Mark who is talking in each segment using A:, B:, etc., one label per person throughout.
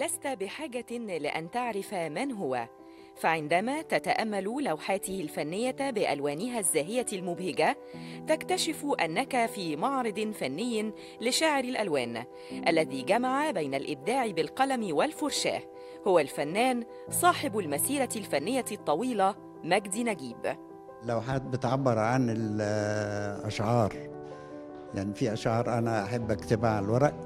A: لست بحاجة لأن تعرف من هو فعندما تتامل لوحاته الفنيه بالوانها الزاهيه المبهجه تكتشف انك في معرض فني لشاعر الالوان الذي جمع بين الابداع بالقلم والفرشاه هو الفنان صاحب المسيره الفنيه الطويله مجدي نجيب
B: لوحات بتعبر عن الاشعار يعني في اشعار انا احب اكتبها على الورق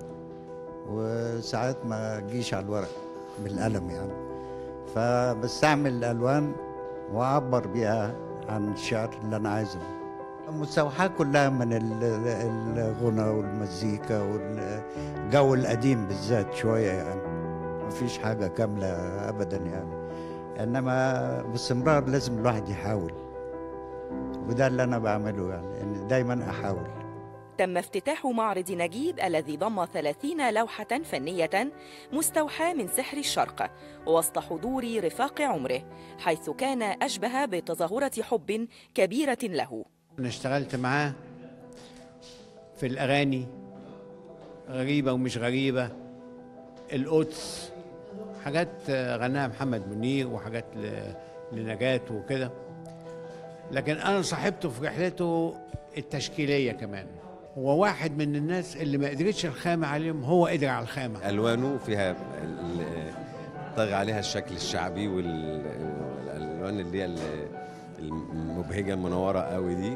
B: وساعات ما تجيش على الورق بالقلم يعني فبستعمل الالوان واعبر بيها عن الشعر اللي انا عايزه المستوحاه كلها من الغنى والمزيكا والجو القديم بالذات شويه يعني مفيش حاجه كامله ابدا يعني انما باستمرار لازم الواحد يحاول وده اللي انا بعمله يعني ان دايما احاول
A: تم افتتاح معرض نجيب الذي ضم ثلاثين لوحة فنية مستوحاة من سحر الشرق وسط حضور رفاق عمره حيث كان أشبه بتظاهرة حب كبيرة له
C: أنا اشتغلت معاه في الأغاني غريبة ومش غريبة القدس حاجات غناها محمد منير وحاجات لنجاة وكده لكن أنا صاحبته في رحلته التشكيلية كمان هو واحد من الناس اللي ما قدرتش الخامة عليهم هو قدر على الخامة
D: ألوانه فيها طاغي عليها الشكل الشعبي والألوان اللي هي المبهجة المنورة قوي دي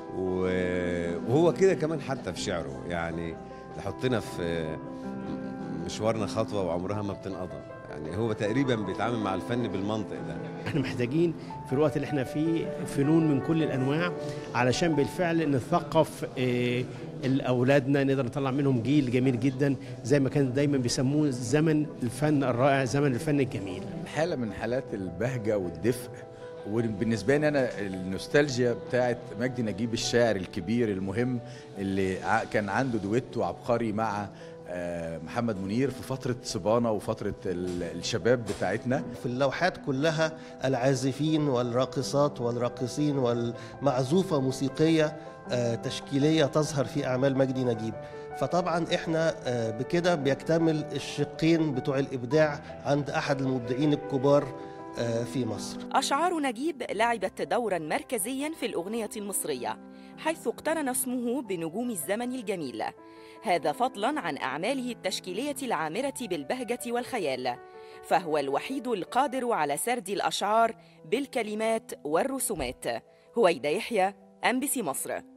D: وهو كده كمان حتى في شعره يعني يحطنا في مشوارنا خطوة وعمرها ما بتنقضى يعني هو تقريبا بيتعامل مع الفن بالمنطق ده
E: احنا محتاجين في الوقت اللي احنا فيه فنون من كل الانواع علشان بالفعل نثقف اه اولادنا نقدر نطلع منهم جيل جميل جدا زي ما كان دايما بيسموه زمن الفن الرائع زمن الفن الجميل
F: حاله من حالات البهجه والدفء وبالنسبه لي انا النوستالجيا بتاعت مجدي نجيب الشاعر الكبير المهم اللي كان عنده دويتو عبقري مع محمد منير في فترة صبانة وفترة الشباب بتاعتنا
G: في اللوحات كلها العازفين والراقصات والراقصين والمعزوفة موسيقية تشكيلية تظهر في أعمال مجدي نجيب فطبعا احنا بكده بيكتمل الشقين بتوع الإبداع عند أحد المبدعين الكبار في مصر
A: أشعار نجيب لعبت دورا مركزيا في الأغنية المصرية حيث اقترن اسمه بنجوم الزمن الجميل هذا فضلا عن أعماله التشكيلية العامرة بالبهجة والخيال فهو الوحيد القادر على سرد الأشعار بالكلمات والرسومات هويدا يحيى أنبسي مصر